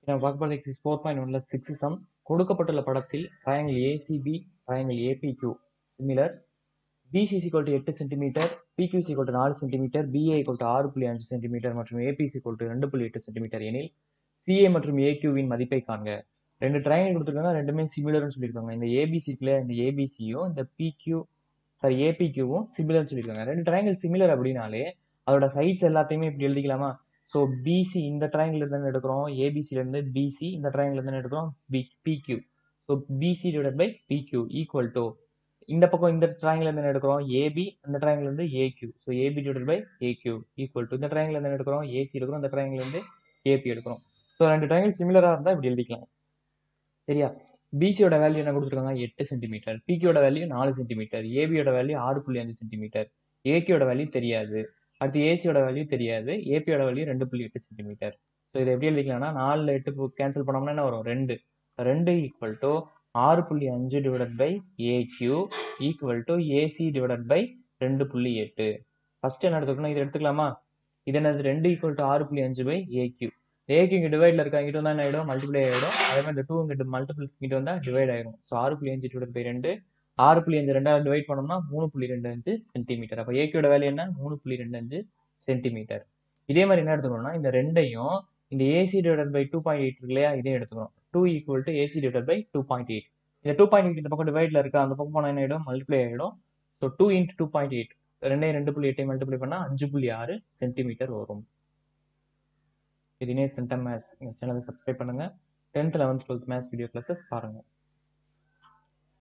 நம்ம பார்க்க போகிறது எக்ஸிஸ் ஃபோர் பாயிண்ட் ஒன்ல சிக்ஸ் சம் கொடுக்கப்பட்டுள்ள படத்தில் triangle ACB triangle ABQ similar BC equal to எட்டு சென்டிமீட்டர் பிக்யூ ஈக்குவல் டு நாலு சென்டிமீட்டர் பிஏ ஈக்குவல் டு ஆறு புள்ளி அஞ்சு சென்டிமீட்டர் மற்றும் ஏபிசி ஈக்குவல் டு ரெண்டு புள்ளி எட்டு சென்டிமீட்டர் எனில் சிஏ மற்றும் ஏக்யூவின் மதிப்பை காண்க ரெண்டு ட்ரையாங்கிள் கொடுத்துருக்காங்க ரெண்டுமே சிமிலர்னு சொல்லியிருக்காங்க இந்த ஏபிசி இருக்குல்ல இந்த ஏபிசியும் இந்த பிக்யூ சாரி ஏபிக்யூவும் சிமிலர்னு சொல்லியிருக்காங்க ரெண்டு ட்ரையாங்கிள் சிமிலர் அப்படின்னாலே அதோட சைட்ஸ் எல்லாத்தையுமே இப்படி எழுதிக்கலாமா ஸோ பிசி இந்த ட்ரையாங்கிள் இருந்து எடுக்கிறோம் ஏபிசில இருந்து பிசி இந்த ட்ரையாங்கிள் இருந்து எடுக்கிறோம் P PQ so BC divide by PQ equal to இந்த பக்கம் இந்த ட்ரையாங்கிள் இருந்து எடுக்கிறோம் ஏபி இந்த ட்ரையாங்கிள் இருந்து AQ so AB divide by AQ equal to இந்த ட்ரையாங்கிள் இருந்து எடுக்கிறோம் ஏசி எடுக்கிறோம் இந்த ட்ரையாங்கிள் இருந்து ஏபி எடுக்கிறோம் ஸோ ரெண்டு ட்ரையாங்கிள் சிமிலராக இருந்தால் இப்படி எழுதிக்கலாம் சரியா பிசியோட வேல்யூ என்ன கொடுத்துருக்காங்க எட்டு சென்டிமீட்டர் பிகியோட வேல்யூ நாலு சென்டிமீட்டர் ஏபியோட வேல்யூ ஆறு புள்ளி அஞ்சு சென்டிமீட்டர் ஏகியோட வேல்யூ தெரியாது அடுத்து ஏசியோட வேல்யூ தெரியாது ஏபியோட வேல்யூ ரெண்டு புள்ளி எட்டு சென்டிமீட்டர் ஸோ இதை எப்படி எழுதிக்கலாம்னா நாலில் எட்டு கேன்சல் பண்ணோம்னா என்ன வரும் ரெண்டு ரெண்டு ஈக்குவல் டு ஆறு புள்ளி அஞ்சு divided by AQ equal to AC divided by ரெண்டு புள்ளி எட்டு ஃபர்ஸ்ட் என்ன எடுத்துக்கணும் இதை எடுத்துக்கலாமா இது என்னது ரெண்டு ஈக்குவல் டு ஆறு புள்ளி அஞ்சு பை ஏக்யூ ஏக்கு இங்கே டிவைடில் இருக்க இங்கிட்ட வந்தால் என்ன ஆகிடும் மல்டிப்ளை ஆகிடும் அதே மாதிரி இந்த டூ இங்கிட்ட மல்டிபிள் இங்கிட்ட வந்தால் டிவைட் ஆகிடும் ஸோ ஆறு புள்ளி அஞ்சு டிவைட் பை ரெண்டு ஆறு புள்ளி அஞ்சு ரெண்டாவது டிவைட் பண்ணோம்னா மூணு புள்ளி ரெண்டு அஞ்சு சென்டிமீட்டர் அப்போ ஏக்கியோட வேல்யூ என்ன மூணு புள்ளி ரெண்டு அஞ்சு சென்டிமீட்டர் இதே மாதிரி என்ன எடுத்துக்கணும்னா இந்த ரெண்டையும் இந்த AC divide by two point eight இருக்கு இல்லையா இதையும் எடுத்துக்கணும் two equal to AC divide by two point eight இந்த டூ பாயிண்ட் எயிட் இந்த பக்கம் டிவைட்ல இருக்கா அந்த பக்கம் போனால் என்ன ஆகிடும் மல்டிப்ளை ஆகிடும் so two into two point eight ரெண்டையும் ரெண்டு புள்ளி எட்டையும் மல்டிப்ளை பண்ணால் அஞ்சு புள்ளி ஆறு சென்டிமீட்டர் வரும் இதுனே சென்டம் மேத்ஸ் எங்கள் சேனலை சப்ஸ்கிரைப் பண்ணுங்கள் tenth eleventh twelfth maths video classes பாருங்கள்